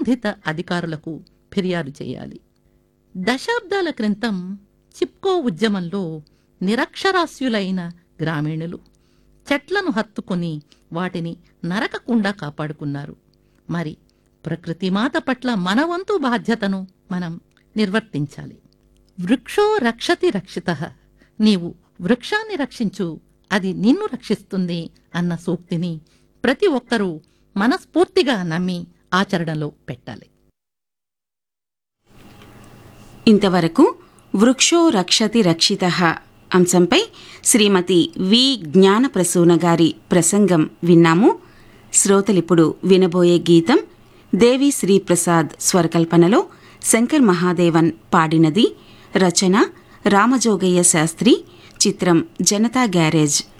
సంబంధిత అధికారులకు ఫిర్యాదు చేయాలి దశాబ్దాల క్రితం చిప్కో ఉద్యమంలో నిరక్షరాస్యులైన గ్రామీణులు చెట్లను హత్తుకొని వాటిని నరకకుండా కాపాడుకున్నారు మరి ప్రకృతి మాత పట్ల మన వంతు బాధ్యతను మనం నిర్వర్తించాలి వృక్షో రక్షతి రక్షిత నీవు వృక్షాన్ని రక్షించు అది నిన్ను రక్షిస్తుంది అన్న సూక్తిని ప్రతి ఒక్కరూ మనస్ఫూర్తిగా నమ్మి ఆచరణలో పెట్టాలి ఇంతవరకు వృక్షో రక్షతి రక్షిత అంశంపై శ్రీమతి వి జ్ఞానప్రసూన గారి ప్రసంగం విన్నాము శ్రోతలిప్పుడు వినబోయే గీతం దేవి శ్రీప్రసాద్ స్వరకల్పనలో శంకర్ మహాదేవన్ పాడినది రచన రామజోగయ్య శాస్త్రి చిత్రం జనతా గ్యారేజ్